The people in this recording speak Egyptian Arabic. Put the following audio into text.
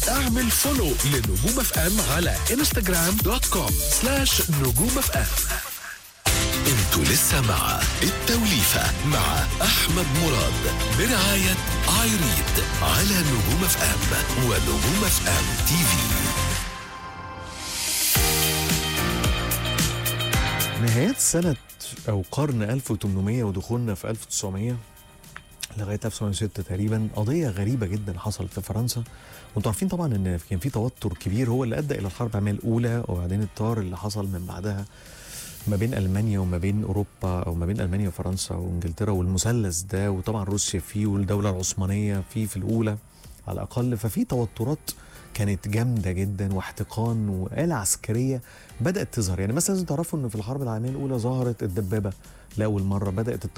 اعمل فولو لنجوم اف ام على انستغرام دوت كوم سلاش نجوم اف ام انتوا لسه مع التوليفة مع احمد مراد برعاية ايريد على نجوم اف ام ونجوم اف ام تي في نهايات سنة أو قرن 1800 ودخولنا في 1900 لغاية 1906 تقريبا قضية غريبة جدا حصلت في فرنسا وانتوا عارفين طبعا ان كان في توتر كبير هو اللي ادى الى الحرب العالميه الاولى وبعدين الطار اللي حصل من بعدها ما بين المانيا وما بين اوروبا او ما بين المانيا وفرنسا وانجلترا والمثلث ده وطبعا روسيا فيه والدوله العثمانيه فيه في الاولى على الاقل ففي توترات كانت جامده جدا واحتقان وآلة عسكريه بدات تظهر يعني مثلا لازم تعرفوا ان في الحرب العالميه الاولى ظهرت الدبابه لاول مره بدات